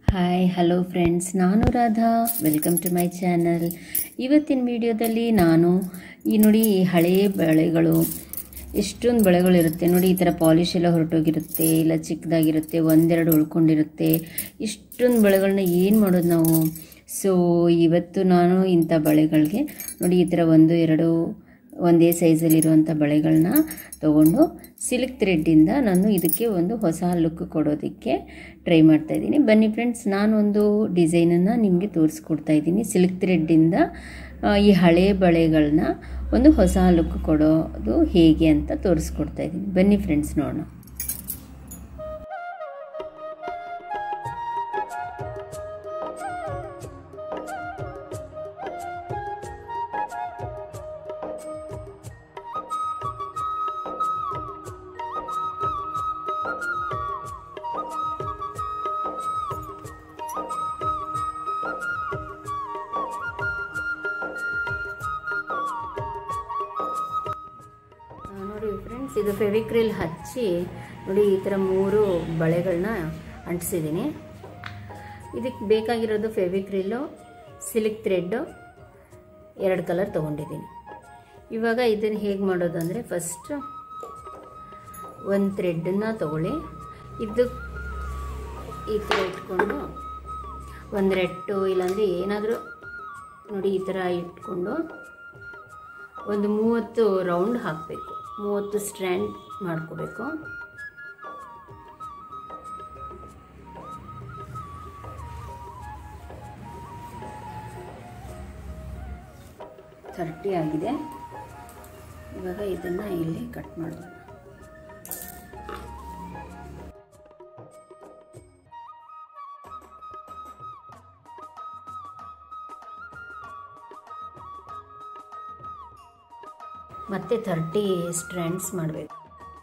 hi hello friends ನಾನು Radha welcome to my channel ಇವತ್ತಿನ ವಿಡಿಯೋದಲ್ಲಿ ನಾನು ಈ ನೋಡಿ ಈ ಹಳೆಯ ಬಳೆಗಳು ಎಷ್ಟೊಂದು ಬಳೆಗಳಿರುತ್ತೆ ನೋಡಿ ಈ ಥರ ಪಾಲಿಶ್ ಎಲ್ಲ ಹೊರಟೋಗಿರುತ್ತೆ ಇಲ್ಲ ಚಿಕ್ಕದಾಗಿರುತ್ತೆ ಒಂದೆರಡು ಉಳ್ಕೊಂಡಿರುತ್ತೆ ಇಷ್ಟೊಂದು ಬಳೆಗಳನ್ನ ಏನು ಮಾಡೋದು ನಾವು ಸೊ ಇವತ್ತು ನಾನು ಇಂಥ ಬಳೆಗಳಿಗೆ ನೋಡಿ ಈ ಥರ ಒಂದು ಎರಡು ಒಂದೇ ಸೈಜಲ್ಲಿರುವಂಥ ಬಳೆಗಳನ್ನ ತೊಗೊಂಡು ಸಿಲ್ಕ್ ಥ್ರೆಡ್ಡಿಂದ ನಾನು ಇದಕ್ಕೆ ಒಂದು ಹೊಸ ಲುಕ್ ಕೊಡೋದಕ್ಕೆ ಟ್ರೈ ಮಾಡ್ತಾ ಇದ್ದೀನಿ ಬನ್ನಿ ಫ್ರೆಂಡ್ಸ್ ನಾನೊಂದು ಡಿಸೈನನ್ನು ನಿಮಗೆ ತೋರಿಸ್ಕೊಡ್ತಾ ಇದ್ದೀನಿ ಸಿಲ್ಕ್ ಥ್ರೆಡ್ಡಿಂದ ಈ ಹಳೆ ಬಳೆಗಳನ್ನ ಒಂದು ಹೊಸ ಲುಕ್ ಕೊಡೋದು ಹೇಗೆ ಅಂತ ತೋರಿಸ್ಕೊಡ್ತಾ ಇದ್ದೀನಿ ಬನ್ನಿ ಫ್ರೆಂಡ್ಸ್ ನೋಡೋಣ ನೋಡಿ ಫ್ರೆಂಡ್ಸ್ ಇದು ಫೆವಿಕ್ರಿಲ್ ಹಚ್ಚಿ ನೋಡಿ ಈ ಥರ ಮೂರು ಬಳೆಗಳನ್ನ ಅಂಟಿಸಿದ್ದೀನಿ ಇದಕ್ಕೆ ಬೇಕಾಗಿರೋದು ಫೆವಿಕ್ರಿಲ್ಲು ಸಿಲ್ಕ್ ಥ್ರೆಡ್ಡು ಎರಡು ಕಲರ್ ತೊಗೊಂಡಿದ್ದೀನಿ ಇವಾಗ ಇದನ್ನು ಹೇಗೆ ಮಾಡೋದು ಅಂದರೆ ಫಸ್ಟ್ ಒಂದು ಥ್ರೆಡ್ಡನ್ನು ತೊಗೊಳ್ಳಿ ಇದು ಈ ಥರ ಇಟ್ಕೊಂಡು ಒಂದು ರೆಟ್ಟು ಇಲ್ಲಾಂದರೆ ಏನಾದರೂ ನೋಡಿ ಈ ಥರ ಇಟ್ಕೊಂಡು ಒಂದು ಮೂವತ್ತು ರೌಂಡ್ ಹಾಕಬೇಕು ಮೂವತ್ತು ಸ್ಟ್ರ್ಯಾಂಡ್ ಮಾಡ್ಕೋಬೇಕು ಥರ್ಟಿ ಆಗಿದೆ ಇವಾಗ ಇದನ್ನು ಇಲ್ಲಿ ಕಟ್ ಮಾಡೋಣ ಮತ್ತೆ ಥರ್ಟಿ ಸ್ಟ್ರ್ಯಾಂಡ್ಸ್ ಮಾಡಬೇಕು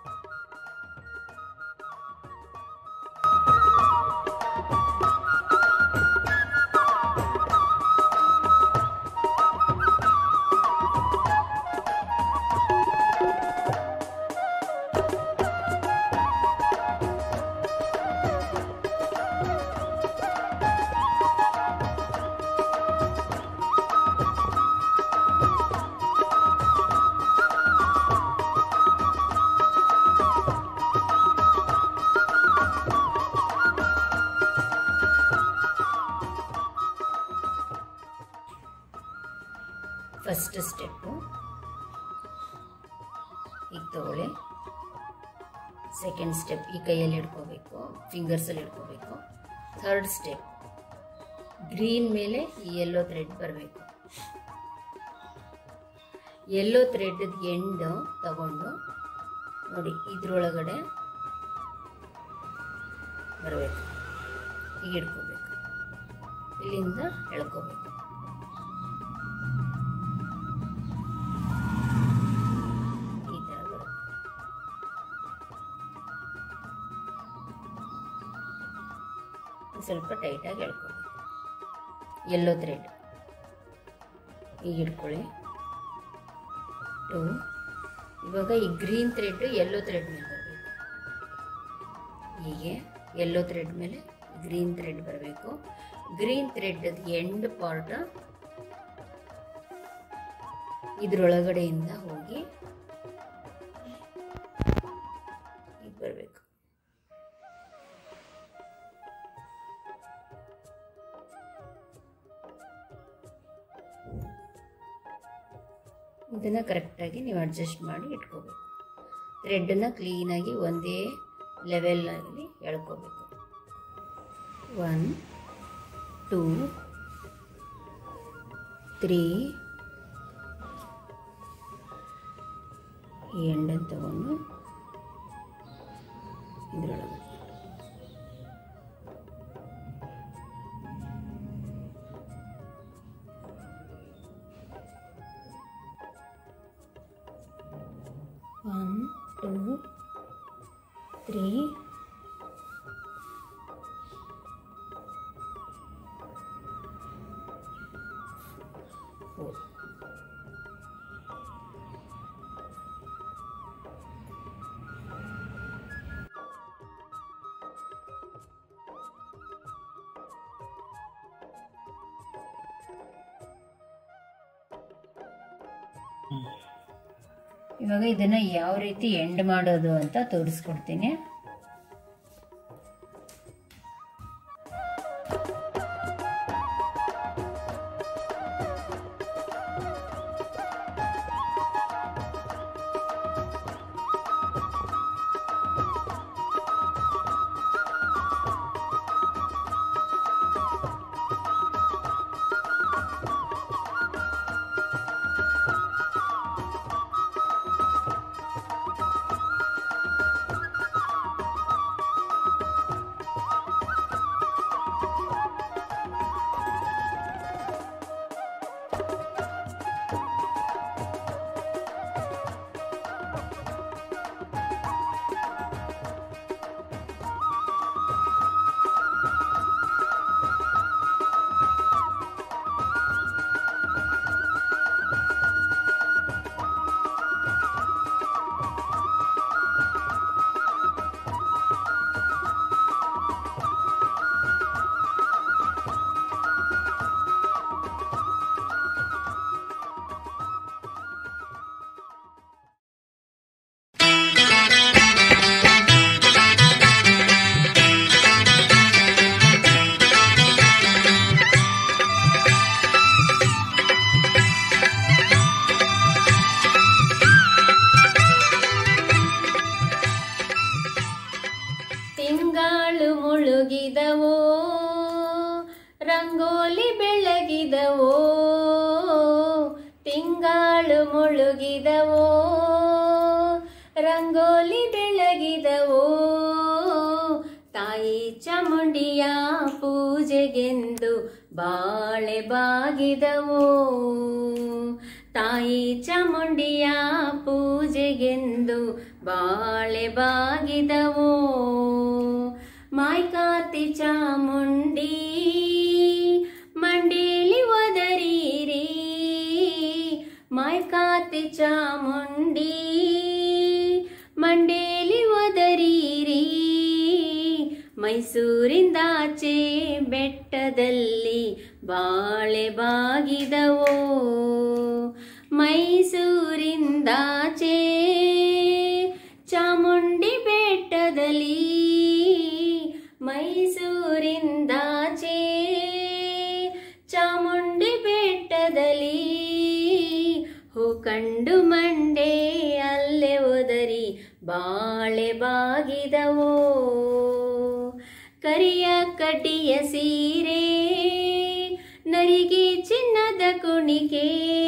ಫಸ್ಟ್ ಸ್ಟೆಪ್ಪು ಈಗ ತಗೊಳ್ಳಿ ಸೆಕೆಂಡ್ ಸ್ಟೆಪ್ ಈ ಕೈಯಲ್ಲಿ ಇಟ್ಕೋಬೇಕು ಫಿಂಗರ್ಸಲ್ಲಿ ಇಟ್ಕೋಬೇಕು ಥರ್ಡ್ ಸ್ಟೆಪ್ ಗ್ರೀನ್ ಮೇಲೆ ಈ ಯೆಲ್ಲೋ ಥ್ರೆಡ್ ಬರಬೇಕು ಯೆಲ್ಲೋ ಥ್ರೆಡ್ ಎಂಡ್ ತಗೊಂಡು ನೋಡಿ ಇದ್ರೊಳಗಡೆ ಬರಬೇಕು ಈಗ ಇಟ್ಕೋಬೇಕು ಇಲ್ಲಿಂದ ಎಳ್ಕೋಬೇಕು ಈ ಥರ ಬರುತ್ತೆ ಸ್ವಲ್ಪ ಟೈಟಾಗಿ ಎಳ್ಕೋಬೇಕು ಯೆಲ್ಲೋ ಥ್ರೆಡ್ ಈಗ ಇಟ್ಕೊಳ್ಳಿ ಟು ಇವಾಗ ಈ ಗ್ರೀನ್ ಥ್ರೆಡ್ ಯೆಲ್ಲೋ ಥ್ರೆಡ್ ಮೇಲೆ ಬರಬೇಕು ಹೀಗೆ ಯೆಲ್ಲೋ ಥ್ರೆಡ್ ಮೇಲೆ ಗ್ರೀನ್ ಥ್ರೆಡ್ ಬರಬೇಕು ಗ್ರೀನ್ ಥ್ರೆಡ್ ಎಂಡ್ ಪಾರ್ಟ್ ಇದ್ರೊಳಗಡೆಯಿಂದ ಹೋಗಿ ಈಗ ಬರಬೇಕು ಇದನ್ನು ಕರೆಕ್ಟಾಗಿ ನೀವು ಅಡ್ಜಸ್ಟ್ ಮಾಡಿ ಇಟ್ಕೋಬೇಕು ಥ್ರೆಡ್ಡನ್ನು ಕ್ಲೀನಾಗಿ ಒಂದೇ ಲೆವೆಲ್ನಲ್ಲಿ ಎಳ್ಕೋಬೇಕು ಒನ್ ಟೂ ತ್ರೀ ಈ ಎಂಡನ್ನು ತಗೊಂಡು ಇದರೊಳಗೆ ಒನ್ ಟೂ ತ್ರೀ ಫೋರ್ ಇವಾಗ ಇದನ್ನ ಯಾವ ರೀತಿ ಎಂಡ್ ಮಾಡೋದು ಅಂತ ತೋರಿಸ್ಕೊಡ್ತೀನಿ ತಿಂಗಾಳು ಮುಳುಗಿದವೋ ರಂಗೋಲಿ ಬೆಳಗಿದವೋ ತಿಂಗಾಳು ಮುಳುಗಿದವೋ ರಂಗೋಲಿ ಬೆಳಗಿದವೋ ತಾಯಿ ಚಾಮುಂಡಿಯ ಪೂಜೆಗೆಂದು ಬಾಳೆ ಬಾಗಿದವೋ ತಾಯಿ ಚಾಮುಂಡಿಯ ಪೂಜೆಗೆಂದು ಬಾಳೆ ಬಾಗಿದವೋ ಮಾಯ್ಕಾತಿ ಚಾಮುಂಡಿ ಮಂಡೇಲಿ ಒದರೀರಿ ಮಾಯ್ಕಾತಿ ಚಾಮುಂಡಿ ಮಂಡೇಲಿ ಒದರೀರಿ ಮೈಸೂರಿಂದಾಚೆ ಬೆಟ್ಟದಲ್ಲಿ ಬಾಳೆ ಬಾಗಿದವೋ ಮೈಸೂರಿಂದಾಚೆ ಚಾಮುಂಡಿ ಬೆಟ್ಟದಲ್ಲಿ ಮೈಸೂರಿಂದಾಚೆ ಚಾಮುಂಡಿ ಬೆಟ್ಟದಲ್ಲಿ ಹೂ ಕಂಡು ಮಂಡೆ ಅಲ್ಲೇ ಒದರಿ ಬಾಳೆ ಬಾಗಿದವೋ ಕರಿಯ ಕಡ್ಡಿಯ ಸೀರೆ ನರಿಗೆ ಚಿನ್ನದ ಕುಣಿಕೆ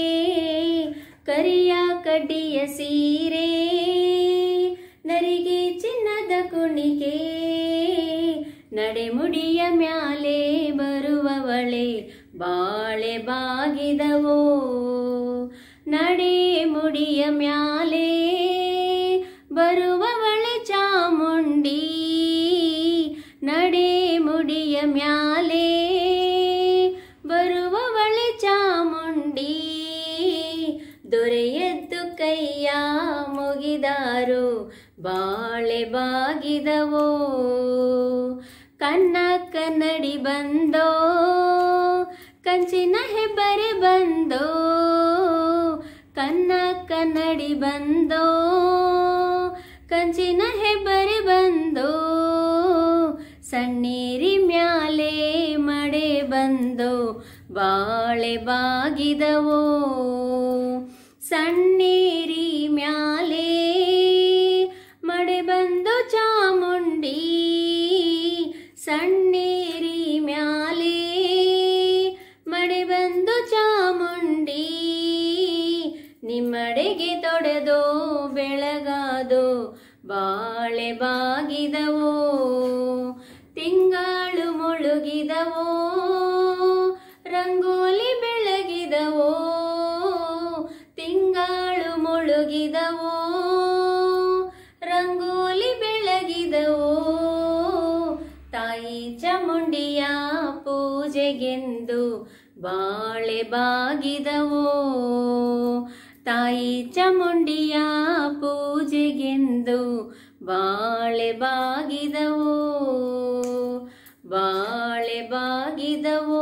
ಕರಿಯ ಕಡ್ಡಿಯ ಸೀರೆ ನರಿಗೆ ಚಿನ್ನದ ಕುಣಿಕೆ ನಡೆಮುಡಿಯ ಮ್ಯಾಲೆ ಬರುವವಳೆ ಬಾಳೆ ಬಾಗಿದವೋ ನಡೆ ಮುಡಿಯ ಮ್ಯಾಲೆ ಬರುವವಳೆ ಚಾಮುಂಡಿ ನಡೆ ಮುಡಿಯ ಮ್ಯಾಲೆ ಬರುವವಳೆ ಚಾಮುಂಡಿ ದೊರೆಯದ್ದು ಕೈಯ ಮುಗಿದಾರು ಬಾಳೆ ಬಾಗಿದವೋ ಕನ್ನ ಕನ್ನಡಿ ಬಂದೋ ಕಂಚಿನ ಹೆಬ್ಬರೆ ಬಂದೋ ಕನ್ನ ಕನ್ನಡಿ ಬಂದೋ ಕಂಚಿನ ಹೆಬ್ಬರೆ ಬಂದೋ ಸಣ್ಣೀರಿ ಮ್ಯಾಲೆ ಮಡೆ ಬಂದೋ ಬಾಳೆ ಬಾಗಿದವೋ ಸಣ್ಣೀರಿ ಮ್ಯಾಲೆ ಮಡೆ ಬಂದು ಚಾಮುಂಡಿ ಸಣ್ಣೀರಿ ಮ್ಯಾಲೆ ಮಡೆ ಬಂದು ಚಾಮುಂಡಿ ನಿಮ್ಮಡೆಗೆ ತೊಡೆದೋ ಬೆಳಗಾದೋ ಬಾಳೆ ಬಾಗಿದವೋ ತಿಂಗಾಳು ಮುಳುಗಿದವೋ ರಂಗೋಲಿ ಬೆಳಗಿದವೋ ತಿಂಗಾಳು ಮುಳುಗಿದವೋ ರಂಗೋಲಿ ಬೆಳಗಿದವೋ ತಾಯಿ ಚಾಮುಂಡಿಯ ಪೂಜೆಗೆಂದು ಬಾಳೆ ಬಾಗಿದವೋ ತಾಯಿ ಚಾಮುಂಡಿಯ ಪೂಜೆಗೆಂದು ಬಾಳೆ ಬಾಗಿದವೋ ಬಾಳೆ ಬಾಗಿದವೋ